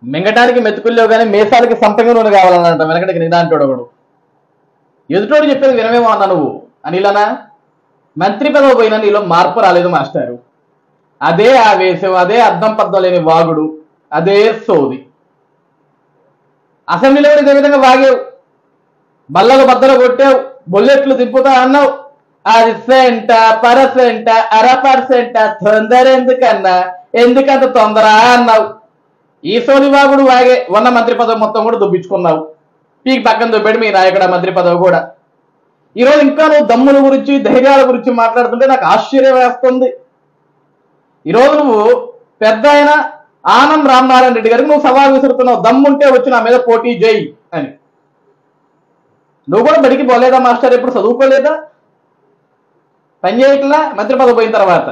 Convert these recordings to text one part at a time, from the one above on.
మింగటానికి మెతుకుల్లో కానీ మేసాలకి సంపంగి నూనె కావాలనంట వెనకటికి నిదాంటోడు ఒకడు ఎదుటోడు చెప్పేది వినమేమో అన్నా నువ్వు అనిలనా మంత్రి పదవి పోయినా నీలో మార్పు రాలేదు మాస్టారు అదే ఆవేశం అదే అర్థం పద్దం లేని వాగుడు అదే సోది అసెంబ్లీలో కూడా ఇదే విధంగా వాగావు బల్లలు బద్దలు కొట్టావు బుల్లెట్లు తిప్పుతా అన్నావు అది సెంట పరసెంట అర పర్సెంట తొందర ఎందుకన్నా ఎందుకంత తొందర అన్నావు ఈ సోది వాగుడు వాగే ఉన్న మంత్రి పదవి మొత్తం కూడా దుబ్బించుకున్నావు పీకి పక్కన దుబ్బాడు మీ నాయకుడు ఆ మంత్రి పదవి కూడా ఈరోజు ఇంకా నువ్వు దమ్ముల గురించి ధైర్యాల గురించి మాట్లాడుతుంటే నాకు ఆశ్చర్యం వేస్తుంది ఈరోజు నువ్వు పెద్ద ఆయన ఆనం రామనారాయణ రెడ్డి గారికి నువ్వు సవాల్ విసురుతున్నావు దమ్ముంటే వచ్చి నా మీద పోటీ జై అని నువ్వు కూడా బడికి పోలేదా మాస్టర్ ఎప్పుడు చదువుకోలేదా పని చేయట్లా మంత్రి పదవి పోయిన తర్వాత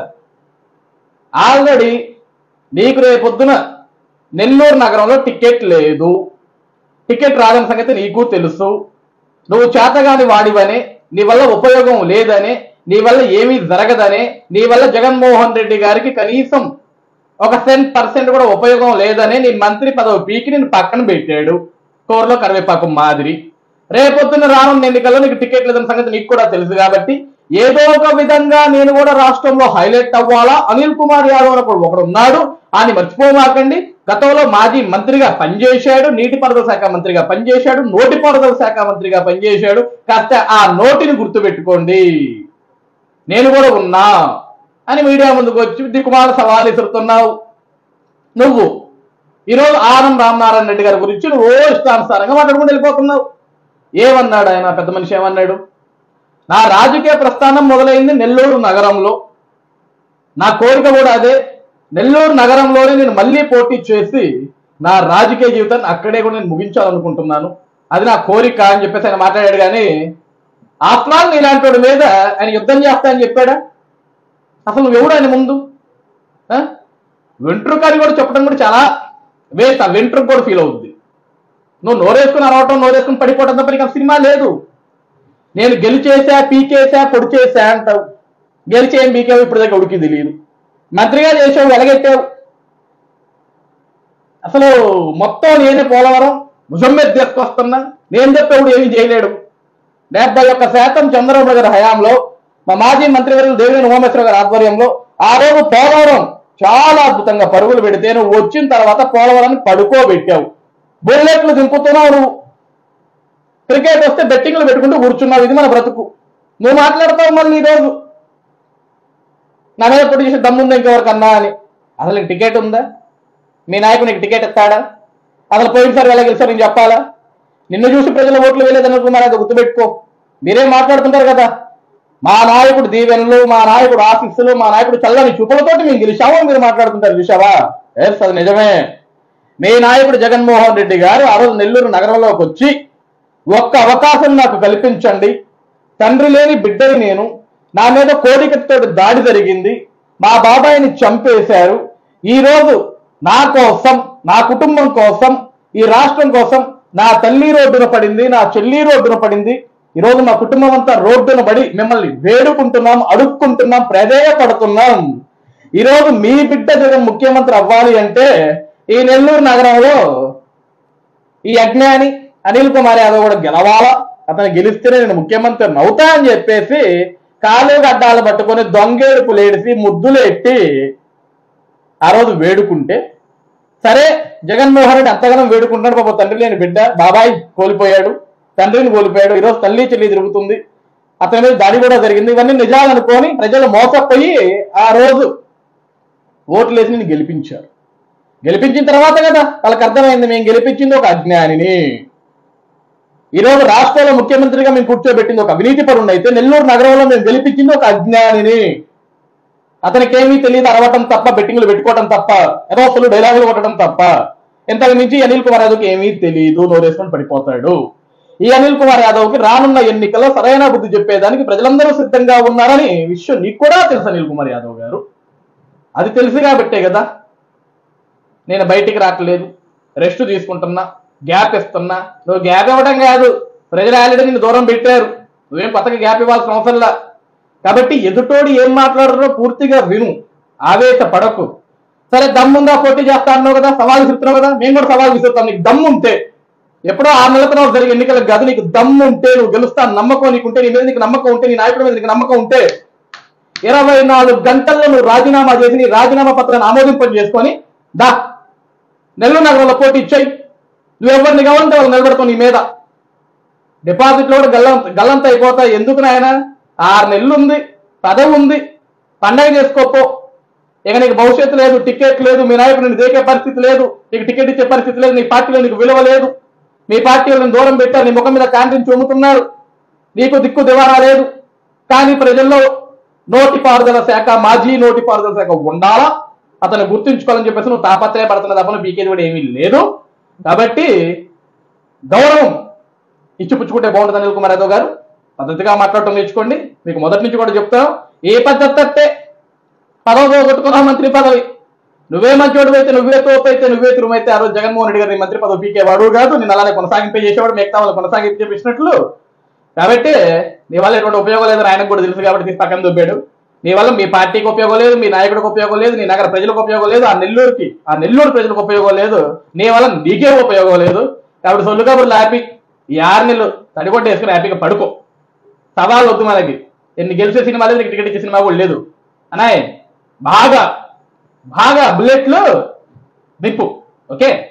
ఆల్రెడీ నీకు రేపు పొద్దున నెల్లూరు నగరంలో టికెట్ లేదు టికెట్ రాదని సంగతి నీకు తెలుసు నువ్వు చేతగాని వాడివని నీ వల్ల ఉపయోగం లేదని నీ వల్ల ఏమీ జరగదని నీ వల్ల జగన్మోహన్ రెడ్డి గారికి కనీసం ఒక సెంట్ పర్సెంట్ కూడా ఉపయోగం లేదని నీ మంత్రి పదవి పీకి నేను పక్కన పెట్టాడు కూరలో కరివేపాకు మాదిరి రేపొద్దున రానున్న ఎన్నికల్లో నీకు టికెట్ లేదని సంగతి నీకు కూడా తెలుసు కాబట్టి ఏదో ఒక విధంగా నేను కూడా రాష్ట్రంలో హైలైట్ అవ్వాలా అనిల్ కుమార్ యాదవ్ అని ఒకడు ఒకడు ఉన్నాడు అని మర్చిపోమాకండి గతంలో మాజీ మంత్రిగా పనిచేశాడు నీటిపారుదల శాఖ మంత్రిగా పనిచేశాడు నోటిపారుదల శాఖ మంత్రిగా పనిచేశాడు కాస్త ఆ నోటిని గుర్తుపెట్టుకోండి నేను కూడా ఉన్నా అని మీడియా ముందుకు వచ్చి దిక్కుమాల సవాల్ విసురుతున్నావు నువ్వు ఈరోజు ఆనం రామనారాయణ రెడ్డి గారి గురించి నువ్వు ఓ ఇష్టానుసారంగా మాట్లాడుకుంటూ వెళ్ళిపోతున్నావు ఏమన్నాడు ఆయన పెద్ద మనిషి ఏమన్నాడు నా రాజకీయ ప్రస్థానం మొదలైంది నెల్లూరు నగరంలో నా కోరిక కూడా అదే నెల్లూరు నగరంలోనే నేను మళ్ళీ పోటీ చేసి నా రాజకీయ జీవితాన్ని అక్కడే కూడా నేను ముగించాలనుకుంటున్నాను అది నా కోరిక అని చెప్పేసి ఆయన మాట్లాడాడు కానీ ఆఫ్లాల్ ఇలాంటి వాడి మీద ఆయన యుద్ధం చేస్తా అని చెప్పాడా అసలు నువ్వు ఎవడు ఆయన ముందు ఆ? వెంట్రుక అని కూడా చెప్పడం కూడా చాలా వేస్ట్ ఆ వెంట్రుక కూడా ఫీల్ అవుద్ది నువ్వు నోరేసుకుని అరవటం నోరేసుకుని పడిపోవడం తప్ప నీకు ఆ సినిమా లేదు నేను గెలిచేసా పీకేసా పొడి చేసా అంటావు గెలిచి ఏం పీకావు ఇప్పుడు దగ్గర ఉడికి తెలియదు మంత్రిగా చేసావు వెలగెట్టావు అసలు మొత్తం నేనే పోలవరం భుజం మీద తీసుకొస్తున్నా నేను చెప్పేప్పుడు ఏమీ చేయలేడు డెబ్బై ఒక్క శాతం చంద్రబాబు గారి హయాంలో మా మాజీ మంత్రివర్యులు దేవినేని ఉమామేశ్వర గారి ఆధ్వర్యంలో ఆ రోజు పోలవరం చాలా అద్భుతంగా పరుగులు పెడితే నువ్వు వచ్చిన తర్వాత పోలవరాన్ని పడుకోబెట్టావు బుల్లెట్లు దింపుతున్నావు నువ్వు క్రికెట్ వస్తే బెట్టింగ్లు పెట్టుకుంటూ కూర్చున్నావు ఇది మన బ్రతుకు నువ్వు మాట్లాడతావు మళ్ళీ ఈరోజు నా మీద పొడి చేసే దమ్ముందా ఇంకెవరికన్నా అని అసలు నీకు టికెట్ ఉందా మీ నాయకుడు నీకు టికెట్ ఇస్తాడా అసలు పోయినసారి ఎలా గెలిచారు నేను చెప్పాలా నిన్ను చూసి ప్రజల ఓట్లు వేయలేదనుకున్నారు అది గుర్తుపెట్టుకో మీరేం మాట్లాడుతుంటారు కదా మా నాయకుడు దీవెనలు మా నాయకుడు ఆశీస్సులు మా నాయకుడు చల్లని చూపులతోటి మేము గెలిచాము అని మీరు మాట్లాడుతుంటారు చూసావా ఎస్ అది నిజమే మీ నాయకుడు జగన్మోహన్ రెడ్డి గారు ఆ రోజు నెల్లూరు నగరంలోకి వచ్చి ఒక్క అవకాశం నాకు కల్పించండి తండ్రి లేని బిడ్డని నేను నా మీద కోడికతో దాడి జరిగింది మా బాబాయిని చంపేశారు ఈ రోజు నా కోసం నా కుటుంబం కోసం ఈ రాష్ట్రం కోసం నా తల్లి రోడ్డున పడింది నా చెల్లి రోడ్డున పడింది ఈ రోజు మా కుటుంబం అంతా రోడ్డున పడి మిమ్మల్ని వేడుకుంటున్నాం అడుక్కుంటున్నాం ప్రధేయపడుతున్నాం ఈ రోజు మీ బిడ్డ జగన్ ముఖ్యమంత్రి అవ్వాలి అంటే ఈ నెల్లూరు నగరంలో ఈ అజ్ఞాని అనిల్ కుమార్ యాదవ్ కూడా గెలవాలా అతను గెలిస్తేనే నేను ముఖ్యమంత్రి అవుతా అని చెప్పేసి కాలు గడ్డాలు పట్టుకొని దొంగేడుపులు ఏడిసి ముద్దులు ఎట్టి ఆ రోజు వేడుకుంటే సరే జగన్మోహన్ రెడ్డి అంతగానం వేడుకుంటున్నాడు పాప తండ్రి లేని బిడ్డ బాబాయ్ కోల్పోయాడు తండ్రిని కోల్పోయాడు ఈరోజు తల్లి చెల్లి తిరుగుతుంది అతని మీద దాడి కూడా జరిగింది ఇవన్నీ నిజాలు అనుకొని ప్రజలు మోసపోయి ఆ రోజు ఓట్లు వేసి నేను గెలిపించారు గెలిపించిన తర్వాత కదా వాళ్ళకి అర్థమైంది మేము గెలిపించింది ఒక అజ్ఞానిని ఈ రోజు రాష్ట్రంలో ముఖ్యమంత్రిగా మేము కూర్చోబెట్టింది ఒక అవినీతి పరుణ్ణి అయితే నెల్లూరు నగరంలో మేము గెలిపించింది ఒక అజ్ఞానిని అతనికి ఏమీ తెలియదు అరవటం తప్ప బెట్టింగ్లు పెట్టుకోవటం తప్ప ఏదో అసలు డైలాగులు కొట్టడం తప్ప ఇంతకు మించి అనిల్ కుమార్ యాదవ్కి ఏమీ తెలియదు నోరేసుకొని పడిపోతాడు ఈ అనిల్ కుమార్ యాదవ్కి రానున్న ఎన్నికల్లో సరైన బుద్ధి చెప్పేదానికి ప్రజలందరూ సిద్ధంగా ఉన్నారని విషయం నీకు కూడా తెలుసు అనిల్ కుమార్ యాదవ్ గారు అది తెలిసి కాబట్టే కదా నేను బయటికి రావట్లేదు రెస్ట్ తీసుకుంటున్నా గ్యాప్ ఇస్తున్నా నువ్వు గ్యాప్ ఇవ్వడం కాదు ప్రజలు ఆల్రెడీ నిన్ను దూరం పెట్టారు నువ్వేం కొత్తగా గ్యాప్ ఇవ్వాల్సిన అవసరంలా కాబట్టి ఎదుటోడు ఏం మాట్లాడుతారో పూర్తిగా విను ఆవేశ పడకు సరే దమ్ముందా పోటీ చేస్తా అన్నావు కదా సవాల్ విసురుతున్నావు కదా మేము కూడా సవాల్ విసురుతాం నీకు దమ్ము ఉంటే ఎప్పుడో ఆరు నెలల తర్వాత జరిగే ఎన్నికలకు కాదు నీకు దమ్ము ఉంటే నువ్వు గెలుస్తా నమ్మకం నీకు ఉంటే నీ మీద నీకు నమ్మకం ఉంటే నీ నాయకుడి మీద నీకు నమ్మకం ఉంటే ఇరవై నాలుగు గంటల్లో నువ్వు రాజీనామా చేసి నీ రాజీనామా పత్రాన్ని ఆమోదింపని చేసుకొని దా నెల్లూరు నగరంలో పోటీ ఇచ్చాయి నువ్వు ఎవరిని కావాలంటే వాళ్ళు నిలబెడతావు నీ మీద డిపాజిట్లు కూడా గల్లంత గల్లంత అయిపోతాయి ఎందుకు నాయన ఆరు నెలలు ఉంది పదవి ఉంది పండగ చేసుకోపో ఇక నీకు భవిష్యత్తు లేదు టికెట్ లేదు మీ నాయకుడు నీకు దేకే పరిస్థితి లేదు నీకు టికెట్ ఇచ్చే పరిస్థితి లేదు నీ పార్టీలో నీకు విలువ లేదు మీ పార్టీ వాళ్ళని దూరం పెట్టారు నీ ముఖం మీద క్యాంటీన్ చొమ్ముతున్నారు నీకు దిక్కు దివారా లేదు కానీ ప్రజల్లో నోటిపారుదల శాఖ మాజీ నోటిపారుదల శాఖ ఉండాలా అతను గుర్తుంచుకోవాలని చెప్పేసి నువ్వు తాపత్రయపడుతున్న తప్పన పీకేది కూడా ఏమీ లేదు కాబట్టి గౌరవం ఇచ్చిపుచ్చుకుంటే బాగుంటుంది అనిల్ కుమార్ యాదవ్ గారు పద్ధతిగా మాట్లాడటం నేర్చుకోండి మీకు మొదటి నుంచి కూడా చెప్తాను ఏ పద్ధతి అంటే పదవి కొట్టుకున్నావు మంత్రి పదవి నువ్వే మంచోడు అయితే నువ్వే తోపు అయితే నువ్వే తిరుమైతే ఆ రోజు జగన్మోహన్ రెడ్డి గారి మంత్రి పదవి పీకేవాడు కాదు నేను అలానే కొనసాగింపే చేసేవాడు మిగతా వాళ్ళు కొనసాగింపు చేపించినట్లు కాబట్టి నీ వల్ల ఎటువంటి ఉపయోగం లేదని ఆయనకు కూడా తెలుసు కాబట్టి తీసి పక్కన దొబ్బాడు నీ వల్ల మీ పార్టీకి ఉపయోగం లేదు మీ నాయకుడికి ఉపయోగం లేదు నీ నగర ప్రజలకు ఉపయోగం లేదు ఆ నెల్లూరుకి ఆ నెల్లూరు ప్రజలకు ఉపయోగం లేదు నీ వల్ల నీకే ఉపయోగం లేదు కాబట్టి సొల్లు కబుర్లు హ్యాపీ ఈ ఆరు నెలలు తడిగొట్ట వేసుకుని హ్యాపీగా పడుకో సవాల్ వద్దు మనకి ఎన్ని గెలిచే సినిమా లేదు నీకు టికెట్ ఇచ్చే సినిమా కూడా లేదు అనాయ్ బాగా బాగా బుల్లెట్లు నిప్పు ఓకే